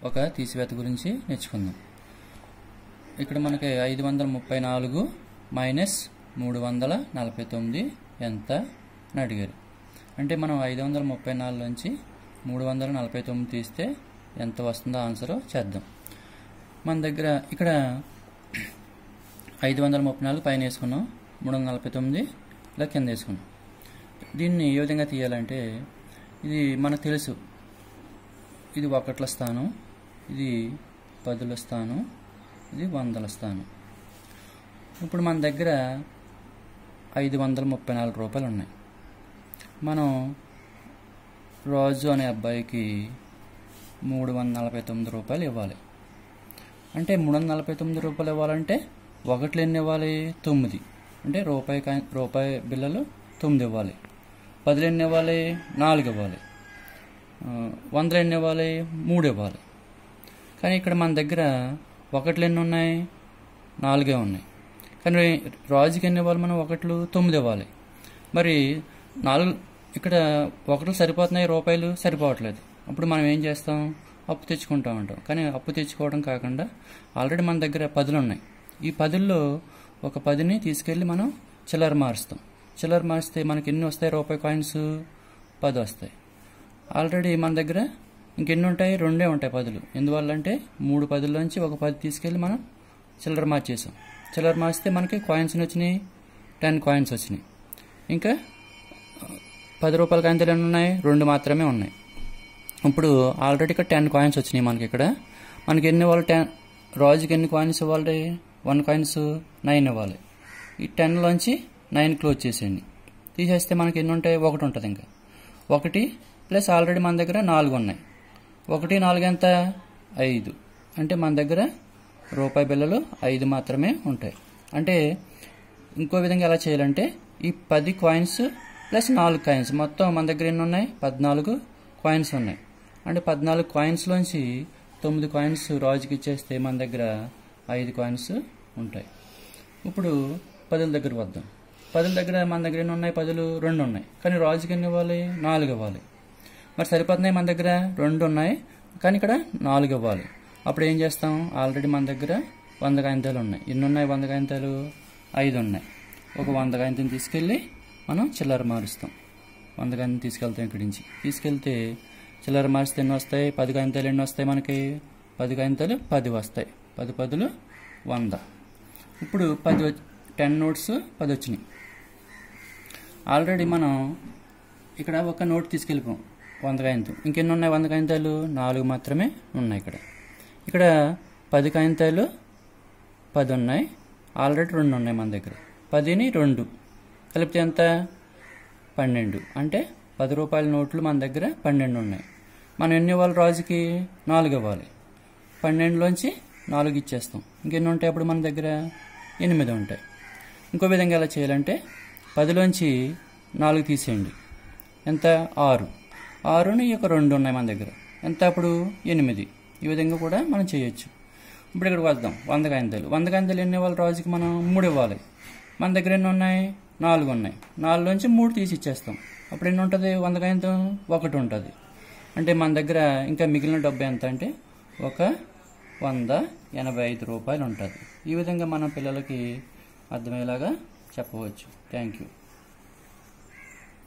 ఒక తీసివేత గురించి నేర్చుకుందాం ఇక్కడ మనకి ఐదు వందల ముప్పై నాలుగు మైనస్ మూడు వందల నలభై తొమ్మిది ఎంత అని అడిగారు అంటే మనం ఐదు వందల ముప్పై నాలుగు నుంచి మూడు వందల నలభై తొమ్మిది తీస్తే ఎంత వస్తుందో ఆన్సర్ చేద్దాం మన దగ్గర ఇక్కడ ఐదు వందల ముప్పై నాలుగు పైన వేసుకున్నాం మూడు వందల నలభై తొమ్మిది ఇలా కింద వేసుకున్నాం దీన్ని ఏ విధంగా తీయాలంటే ఇది మనకు తెలుసు ఇది ఒకట్ల స్థానం ఇది పదుల స్థానం ఇది వందల స్థానం ఇప్పుడు మన దగ్గర ఐదు వందల ముప్పై నాలుగు రూపాయలు ఉన్నాయి మనం రాజు అనే అబ్బాయికి మూడు వందల నలభై తొమ్మిది రూపాయలు ఇవ్వాలి అంటే మూడు వందల నలభై తొమ్మిది రూపాయలు ఇవ్వాలంటే ఒకట్లు ఎన్ని ఇవ్వాలి తొమ్మిది అంటే రూపాయి కాయిన్ రూపాయి బిల్లలు తొమ్మిది ఇవ్వాలి పదులు ఎన్ని ఇవ్వాలి నాలుగు ఇవ్వాలి ఆ, వందలు ఎన్ని ఇవ్వాలి మూడు ఇవ్వాలి కానీ ఇక్కడ మన దగ్గర ఒకట్లు ఎన్ని ఉన్నాయి నాలుగే ఉన్నాయి కానీ రాజుకి ఎన్ని ఇవ్వాలి మనం ఒకట్లు తొమ్మిది ఇవ్వాలి మరి నాలుగు ఇక్కడ ఒకట్లు సరిపోతున్నాయి రూపాయలు సరిపోవట్లేదు అప్పుడు మనం ఏం చేస్తాం అప్పు తెచ్చుకుంటా ఉంటాం కానీ అప్పు తెచ్చుకోవడం కాకుండా ఆల్రెడీ మన దగ్గర పదులు ఉన్నాయి ఈ పదుల్లో ఒక పదిని తీసుకెళ్ళి మనం చిల్లర మారుస్తాం చిల్లర మారిస్తే మనకి ఎన్ని వస్తాయి రూపాయి కాయిన్స్ పది వస్తాయి ఆల్రెడీ మన దగ్గర ఇంకెన్ని ఉంటాయి రెండే ఉంటాయి పదులు ఎందువల్ల అంటే మూడు పదుల్లోంచి ఒక పది తీసుకెళ్ళి మనం చిల్లర మార్చేసాం చిల్లర మార్చితే మనకి కాయిన్స్ వచ్చినాయి టెన్ కాయిన్స్ వచ్చినాయి ఇంకా పది రూపాయల కాయిన్లు ఎన్ని ఉన్నాయి రెండు మాత్రమే ఉన్నాయి ఇప్పుడు ఆల్రెడీ ఇక్కడ టెన్ కాయిన్స్ వచ్చినాయి మనకి ఇక్కడ మనకి ఎన్ని ఇవ్వాలి టెన్ రోజుకి ఎన్ని కాయిన్స్ ఇవ్వాలి వన్ కాయిన్స్ నైన్ ఇవ్వాలి ఈ టెన్లోంచి నైన్ క్లోజ్ చేసేయండి తీసేస్తే మనకి ఎన్ని ఉంటాయి ఒకటి ఉంటుంది ఇంకా ఒకటి ప్లస్ ఆల్రెడీ మన దగ్గర నాలుగు ఉన్నాయి ఒకటి నాలుగు ఎంత ఐదు అంటే మన దగ్గర రూపాయి బిళ్ళలు ఐదు మాత్రమే ఉంటాయి అంటే ఇంకో విధంగా ఎలా చేయాలంటే ఈ పది కాయిన్స్ ప్లస్ నాలుగు కాయిన్స్ మొత్తం మన దగ్గర ఎన్ని ఉన్నాయి పద్నాలుగు కాయిన్స్ ఉన్నాయి అంటే పద్నాలుగు కాయిన్స్లోంచి తొమ్మిది కాయిన్స్ రాజుకి ఇచ్చేస్తే మన దగ్గర ఐదు కాయిన్స్ ఉంటాయి ఇప్పుడు పదుల దగ్గర వద్దాం పదుల దగ్గర మన దగ్గర ఎన్ని ఉన్నాయి పదులు రెండు ఉన్నాయి కానీ రాజుకి ఎన్ని ఇవ్వాలి నాలుగు ఇవ్వాలి మరి సరిపోతున్నాయి మన దగ్గర రెండు ఉన్నాయి కానీ ఇక్కడ నాలుగు ఇవ్వాలి అప్పుడు ఏం చేస్తాం ఆల్రెడీ మన దగ్గర వంద కాగితాలు ఉన్నాయి ఎన్ని ఉన్నాయి వంద కాగితాలు ఐదు ఉన్నాయి ఒక వంద కాగితం తీసుకెళ్ళి మనం చిల్లర మారుస్తాం వంద కాగితం తీసుకెళ్తాం ఇక్కడి నుంచి తీసుకెళ్తే చిల్లర మారిస్తే ఎన్ని వస్తాయి పది కాగితాలు ఎన్ని వస్తాయి మనకి పది కాగితాలు పది వస్తాయి పది పదులు వంద ఇప్పుడు పది వచ్చి- టెన్ నోట్స్ పది వచ్చినాయి ఆల్రెడీ మనం ఇక్కడ ఒక నోట్ తీసుకెళ్ళిపోం వంద కాగితం ఇంకెన్ని ఉన్నాయి వంద కాగితాలు నాలుగు మాత్రమే ఉన్నాయి ఇక్కడ ఇక్కడ పది కాగితాలు పది ఉన్నాయి ఆల్రెడీ రెండు ఉన్నాయి మన దగ్గర పదిని రెండు కలిపితే ఎంత పన్నెండు అంటే పది రూపాయల నోట్లు మన దగ్గర పన్నెండు ఉన్నాయి మనం ఎన్ని ఇవ్వాలి రాజుకి నాలుగు ఇవ్వాలి పన్నెండులోంచి నాలుగు ఇచ్చేస్తాం ఇంకెన్ని ఉంటాయి అప్పుడు మన దగ్గర ఎనిమిది ఉంటాయి ఇంకో విధంగా ఎలా చేయాలంటే పదిలోంచి నాలుగు తీసేయండి ఎంత ఆరు ఆరుని ఈ యొక్క రెండు ఉన్నాయి మన దగ్గర ఎంత అప్పుడు ఎనిమిది ఈ విధంగా కూడా మనం చేయొచ్చు ఇప్పుడు ఇక్కడికి వద్దాం వంద కాయింతలు వంద కాయింతలు ఎన్ని ఇవ్వాలి రాజుకి మనం మూడు ఇవ్వాలి మన దగ్గర ఎన్ని ఉన్నాయి నాలుగు ఉన్నాయి నాలుగులోంచి మూడు తీసి ఇచ్చేస్తాం అప్పుడు ఎన్ని ఉంటుంది వంద కాయింతం ఒకటి ఉంటుంది అంటే మన దగ్గర ఇంకా మిగిలిన డబ్బు ఎంత అంటే ఒక వంద ఎనభై ఐదు రూపాయలు ఉంటుంది ఈ విధంగా మన పిల్లలకి అర్థమయ్యేలాగా చెప్పవచ్చు థ్యాంక్ యూ